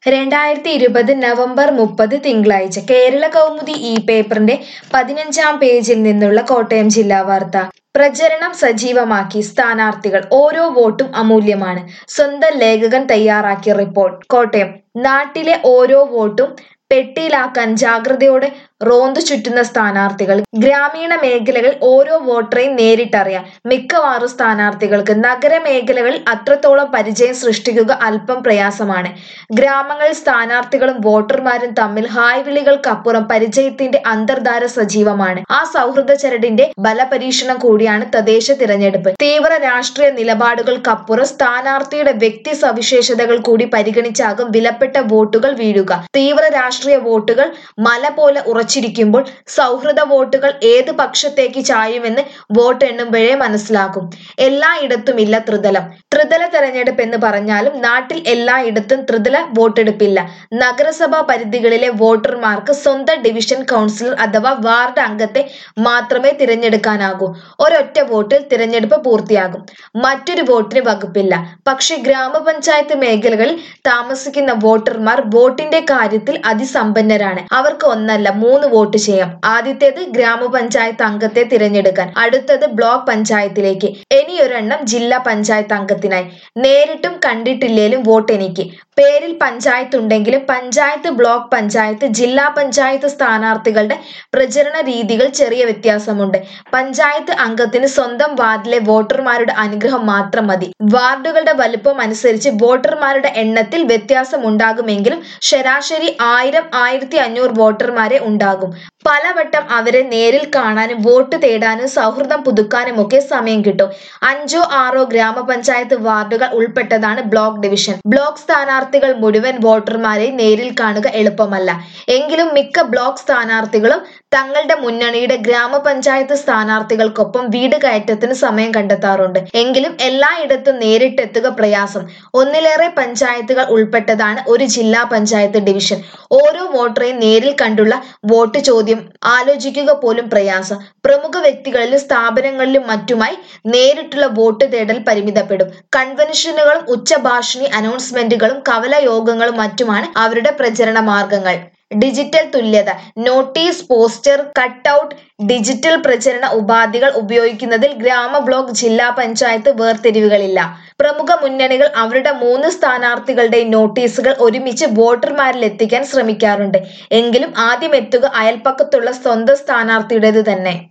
രണ്ടായിരത്തി ഇരുപത് നവംബർ മുപ്പത് തിങ്കളാഴ്ച കേരള കൗമുദി ഈ പേപ്പറിന്റെ പതിനഞ്ചാം പേജിൽ നിന്നുള്ള കോട്ടയം ജില്ലാ വാർത്ത പ്രചരണം സജീവമാക്കി സ്ഥാനാർത്ഥികൾ ഓരോ വോട്ടും അമൂല്യമാണ് സ്വന്തം ലേഖകൻ തയ്യാറാക്കിയ റിപ്പോർട്ട് കോട്ടയം നാട്ടിലെ ഓരോ വോട്ടും പെട്ടിയിലാക്കാൻ ജാഗ്രതയോടെ റോന്തു ചുറ്റുന്ന സ്ഥാനാർത്ഥികൾ ഗ്രാമീണ മേഖലകളിൽ ഓരോ വോട്ടറെയും നേരിട്ടറിയാം മിക്കവാറും സ്ഥാനാർത്ഥികൾക്ക് നഗരമേഖലകളിൽ അത്രത്തോളം പരിചയം സൃഷ്ടിക്കുക അല്പം പ്രയാസമാണ് ഗ്രാമങ്ങളിൽ സ്ഥാനാർത്ഥികളും വോട്ടർമാരും തമ്മിൽ ഹായ് വിളികൾക്കപ്പുറം പരിചയത്തിന്റെ അന്തർധാര സജീവമാണ് ആ സൗഹൃദ ചരടിന്റെ ബലപരീക്ഷണം കൂടിയാണ് തദ്ദേശ തിരഞ്ഞെടുപ്പ് തീവ്ര രാഷ്ട്രീയ നിലപാടുകൾക്കപ്പുറം സ്ഥാനാർത്ഥിയുടെ വ്യക്തി സവിശേഷതകൾ കൂടി പരിഗണിച്ചാകും വിലപ്പെട്ട വോട്ടുകൾ വീഴുക തീവ്ര രാഷ്ട്രീയ വോട്ടുകൾ മല പോലെ ഉറച്ചിരിക്കുമ്പോൾ സൗഹൃദ വോട്ടുകൾ ഏത് പക്ഷത്തേക്ക് ചായുമെന്ന് വോട്ട് എണ്ണുമ്പോഴേ മനസ്സിലാകും എല്ലായിടത്തുമില്ല ത്രിതലം ത്രിതല തെരഞ്ഞെടുപ്പ് എന്ന് പറഞ്ഞാലും നാട്ടിൽ എല്ലായിടത്തും ത്രിതല വോട്ടെടുപ്പില്ല നഗരസഭാ പരിധികളിലെ വോട്ടർമാർക്ക് സ്വന്തം ഡിവിഷൻ കൗൺസിലർ അഥവാ വാർഡ് അംഗത്തെ മാത്രമേ തിരഞ്ഞെടുക്കാനാകൂ ഒരൊറ്റ വോട്ടിൽ തിരഞ്ഞെടുപ്പ് പൂർത്തിയാകും മറ്റൊരു വോട്ടിന് വകുപ്പില്ല പക്ഷേ ഗ്രാമപഞ്ചായത്ത് മേഖലകളിൽ താമസിക്കുന്ന വോട്ടർമാർ വോട്ടിന്റെ കാര്യത്തിൽ അതിസമ്പന്നരാണ് അവർക്ക് ഒന്നല്ല മൂന്ന് വോട്ട് ചെയ്യാം ആദ്യത്തേത് ഗ്രാമപഞ്ചായത്ത് അംഗത്തെ തിരഞ്ഞെടുക്കാൻ അടുത്തത് ബ്ലോക്ക് പഞ്ചായത്തിലേക്ക് ഇനിയൊരെണ്ണം ജില്ലാ പഞ്ചായത്ത് അംഗത്തിനായി നേരിട്ടും കണ്ടിട്ടില്ലേലും വോട്ട് എനിക്ക് പേരിൽ പഞ്ചായത്ത് ഉണ്ടെങ്കിലും പഞ്ചായത്ത് ബ്ലോക്ക് പഞ്ചായത്ത് ജില്ലാ പഞ്ചായത്ത് സ്ഥാനാർത്ഥികളുടെ പ്രചരണ രീതികൾ ചെറിയ വ്യത്യാസമുണ്ട് പഞ്ചായത്ത് അംഗത്തിന് സ്വന്തം വാർഡിലെ വോട്ടർമാരുടെ അനുഗ്രഹം മാത്രം മതി വാർഡുകളുടെ വലുപ്പം അനുസരിച്ച് വോട്ടർമാരുടെ എണ്ണത്തിൽ വ്യത്യാസം ഉണ്ടാകുമെങ്കിലും ശരാശരി ആയിരം ആയിരത്തി അഞ്ഞൂറ് വോട്ടർമാരെ ഉണ്ടാകും പലവട്ടം അവരെ നേരിൽ കാണാനും വോട്ട് തേടാനും സൗഹൃദം പുതുക്കാനും ഒക്കെ സമയം കിട്ടും അഞ്ചോ ആറോ ഗ്രാമപഞ്ചായത്ത് വാർഡുകൾ ഉൾപ്പെട്ടതാണ് ബ്ലോക്ക് ഡിവിഷൻ ബ്ലോക്ക് സ്ഥാനാർത്ഥികൾ മുഴുവൻ വോട്ടർമാരെ നേരിൽ കാണുക എളുപ്പമല്ല എങ്കിലും മിക്ക ബ്ലോക്ക് സ്ഥാനാർത്ഥികളും തങ്ങളുടെ മുന്നണിയുടെ ഗ്രാമപഞ്ചായത്ത് സ്ഥാനാർത്ഥികൾക്കൊപ്പം വീട് കയറ്റത്തിന് സമയം കണ്ടെത്താറുണ്ട് എങ്കിലും എല്ലായിടത്തും നേരിട്ടെത്തുക പ്രയാസം ഒന്നിലേറെ പഞ്ചായത്തുകൾ ഉൾപ്പെട്ടതാണ് ഒരു ജില്ലാ പഞ്ചായത്ത് ഡിവിഷൻ ഓരോ വോട്ടറെയും നേരിൽ കണ്ടുള്ള വോട്ട് ചോദ്യം ആലോചിക്കുക പോലും പ്രയാസം പ്രമുഖ വ്യക്തികളിലും സ്ഥാപനങ്ങളിലും മറ്റുമായി നേരിട്ടുള്ള വോട്ട് തേടൽ പരിമിതപ്പെടും കൺവെൻഷനുകളും ഉച്ചഭാഷിണി അനൗൺസ്മെന്റുകളും കവല യോഗങ്ങളും മറ്റുമാണ് അവരുടെ പ്രചരണ മാർഗങ്ങൾ ഡിജിറ്റൽ തുല്യത നോട്ടീസ് പോസ്റ്റർ കട്ടൗട്ട് ഡിജിറ്റൽ പ്രചരണ ഉപാധികൾ ഉപയോഗിക്കുന്നതിൽ ഗ്രാമ ബ്ലോക്ക് ജില്ലാ പഞ്ചായത്ത് വേർതിരിവുകളില്ല പ്രമുഖ മുന്നണികൾ അവരുടെ മൂന്ന് സ്ഥാനാർത്ഥികളുടെയും നോട്ടീസുകൾ ഒരുമിച്ച് വോട്ടർമാരിൽ എത്തിക്കാൻ ശ്രമിക്കാറുണ്ട് എങ്കിലും ആദ്യം എത്തുക അയൽപ്പക്കത്തുള്ള സ്വന്തം സ്ഥാനാർത്ഥിയുടേത് തന്നെ